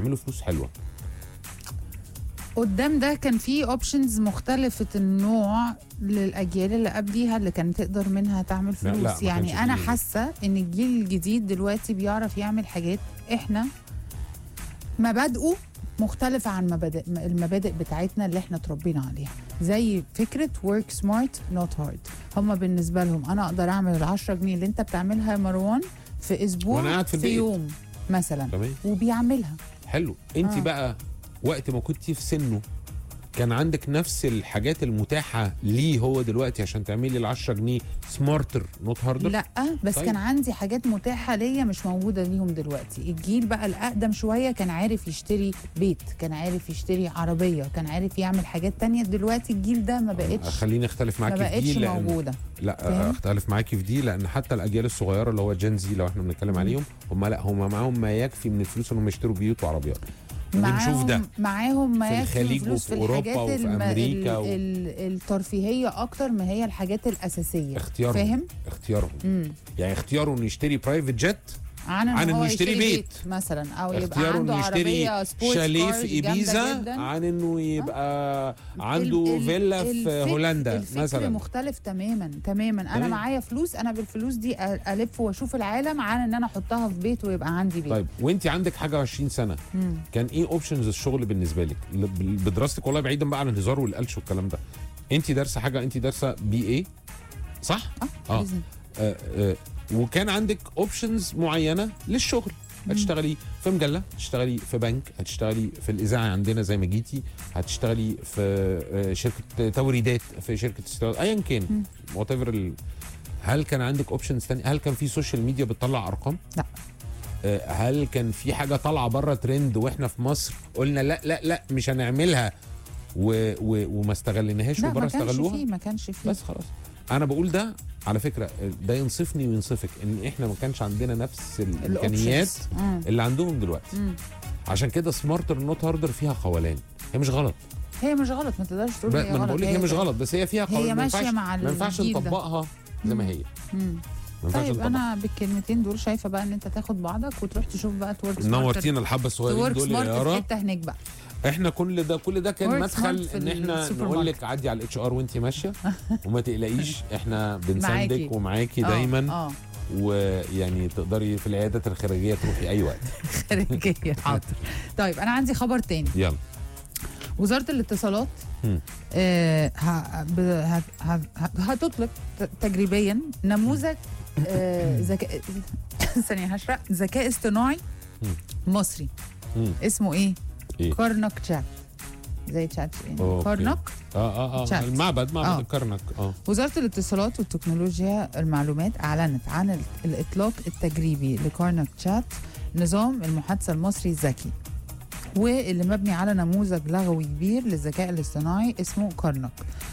تعملوا فلوس حلوه قدام ده كان في اوبشنز مختلفة النوع للأجيال اللي قبليها اللي كانت تقدر منها تعمل لا، لا، فلوس ما كانش يعني أنا فيه. حاسة إن الجيل الجديد دلوقتي بيعرف يعمل حاجات إحنا مبادئه مختلفة عن مبادئ المبادئ بتاعتنا اللي احنا اتربينا عليها زي فكرة work smart not hard هم بالنسبة لهم أنا أقدر أعمل العشرة جنيه اللي أنت بتعملها يا مروان في أسبوع وأنا قاعد في البيت. يوم مثلا تمام وبيعملها حلو انت آه. بقى وقت ما كنتي في سنه كان عندك نفس الحاجات المتاحه ليه هو دلوقتي عشان تعملي ال 10 جنيه سمارتر نوت هاردر لا بس طيب. طيب. كان عندي حاجات متاحه ليا مش موجوده ليهم دلوقتي الجيل بقى الاقدم شويه كان عارف يشتري بيت كان عارف يشتري عربيه كان عارف يعمل حاجات تانية دلوقتي الجيل ده ما بقتش خليني اختلف ما معاكي في دي بقتش لان موجوده لا فاهم؟ اختلف معاكي في دي لان حتى الاجيال الصغيره اللي هو جنزي لو احنا بنتكلم عليهم هم لا هم معاهم ما يكفي من الفلوس انهم يشتروا بيوت وعربيات بنشوف ده معاهم ما في يكفي الخليج فلوس وفي في أوروبا الحاجات وفي الم- أمريكا و- ال... الترفيهيه اكتر ما هي الحاجات الاساسيه اختيارهم فاهم اختيارهم مم. يعني اختياره انه يشتري برايفت جيت عن عن ان إنه هو يشتري يشتري بيت. بيت مثلا او يبقى اختياره عنده انه يشتري عربيه سبورتس شاليه كارز في جامدة ايبيزا جداً. عن انه يبقى عنده ال- ال- فيلا في الفكر- هولندا الفكر مثلا مختلف تماما تماما انا تمام. معايا فلوس انا بالفلوس دي أ- الف واشوف العالم عن ان انا احطها في بيت ويبقى عندي بيت طيب وانت عندك حاجه 20 سنه مم. كان ايه اوبشنز الشغل بالنسبه لك ل- بال- بدراستك والله بعيدا بقى عن الهزار والقلش والكلام ده انت دارسه حاجه انت دارسه بي اي صح اه آه. لازم. آه آه وكان عندك اوبشنز معينه للشغل هتشتغلي في مجله هتشتغلي في بنك هتشتغلي في الاذاعه عندنا زي ما جيتي هتشتغلي في آه، شركه توريدات في شركه استيراد ايا كان وات ايفر هل كان عندك اوبشنز تاني هل كان في سوشيال ميديا بتطلع ارقام لا. آه، هل كان في حاجه طالعه بره ترند واحنا في مصر قلنا لا لا لا مش هنعملها و و وما استغليناهاش لا وبره ما كانش استغلوها فيه ما كانش فيه بس خلاص انا بقول ده على فكره ده ينصفني وينصفك ان احنا ما كانش عندنا نفس الامكانيات الأوبشنز. مم. اللي عندهم دلوقتي مم. عشان كده سمارتر نوت هاردر فيها قولان هي مش غلط هي مش غلط ما تقدرش تقول ب- هي ما انا غلط بقول لك هي مش غلط بس هي فيها هي قولان ما ماشية ينفعش مع ما ينفعش الجيل ده. نطبقها زي ما هي مم. ما ينفعش طيب نطبقها انا بالكلمتين دول شايفه بقى ان انت تاخد بعضك وتروح تشوف بقى تورك نورتينا الحبه الصغيرين تورك دول يا سمارت في يارا حته هناك بقى احنا كل ده كل ده كان Work مدخل smart في ان احنا السوبر نقول ماركت. لك عدي على الاتش ار وانت ماشيه وما تقلقيش احنا معاكي. بنساندك ومعاكي آه، دايما اه ويعني تقدري في العيادات الخارجيه تروحي اي وقت خارجيه حاضر طيب انا عندي خبر تاني يلا وزاره الاتصالات مم. آه ه- ب- ه- ه- ه- هتطلق ت- تجريبيا نموذج آه ذكاء ثانيه هشرح ذكاء اصطناعي مصري مم. اسمه ايه؟ إيه؟ كارنك تشات زي تشات أوكي. كارنك اه اه اه شات. المعبد معبد آه. الكرنك اه وزارة الاتصالات والتكنولوجيا المعلومات أعلنت عن ال- الإطلاق التجريبي لكارنك تشات نظام المحادثة المصري الذكي واللي مبني على نموذج لغوي كبير للذكاء الاصطناعي اسمه كارنك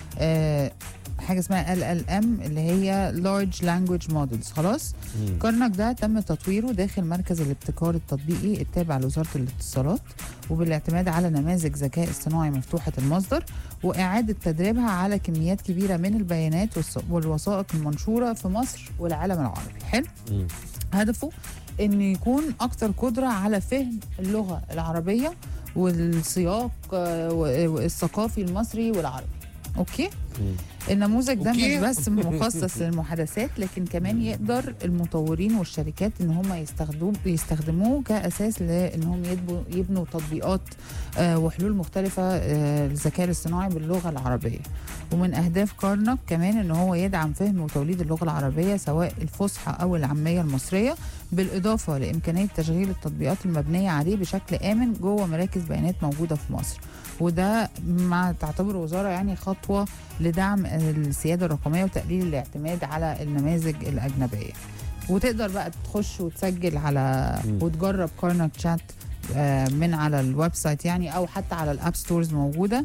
آه حاجة اسمها LLM اللي هي Large Language Models خلاص مم. كارنك ده تم تطويره داخل مركز الابتكار التطبيقي التابع لوزارة الاتصالات وبالاعتماد على نماذج ذكاء اصطناعي مفتوحة المصدر وإعادة تدريبها على كميات كبيرة من البيانات والص- والوثائق المنشورة في مصر والعالم العربي حلو مم. هدفه انه يكون اكثر قدره على فهم اللغه العربيه والسياق آه، و- الثقافي المصري والعربي اوكي مم. النموذج ده أوكي. مش بس مخصص للمحادثات لكن كمان يقدر المطورين والشركات ان هم يستخدموه يستخدموه كاساس لانهم يبنوا يبنوا تطبيقات آه، وحلول مختلفه آه، للذكاء الاصطناعي باللغه العربيه ومن اهداف كارنك كمان ان هو يدعم فهم وتوليد اللغه العربيه سواء الفصحى او العاميه المصريه بالاضافه لامكانيه تشغيل التطبيقات المبنيه عليه بشكل امن جوه مراكز بيانات موجوده في مصر وده ما تعتبر وزاره يعني خطوه لدعم السياده الرقميه وتقليل الاعتماد على النماذج الاجنبيه وتقدر بقى تخش وتسجل على مم. وتجرب كارنك تشات آه، من على الويب سايت يعني او حتى على الاب ستورز موجوده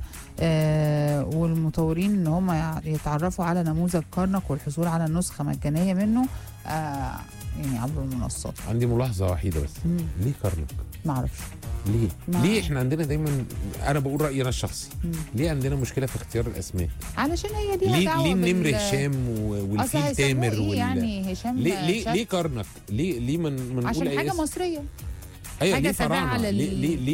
آه، والمطورين ان هم يع- يتعرفوا على نموذج كارنك والحصول على نسخه مجانيه منه آه، يعني عبر المنصات عندي ملاحظه وحيده بس مم، ليه كرنك ما اعرفش ليه ما- ليه احنا عندنا دايما انا بقول رايي انا الشخصي مم. ليه عندنا مشكله في اختيار الاسماء علشان هي ليها ليه دعوه ليه النمر بال- هشام و- أصل والفيل هيسموه تامر إيه وال... يعني هشام ليه ليه شات؟ ليه كرنك ليه ليه من من عشان نقول أي حاجه اسم؟ مصريه ايوه حاجة ليه تابعة فراعنه لل- ليه ليه ليه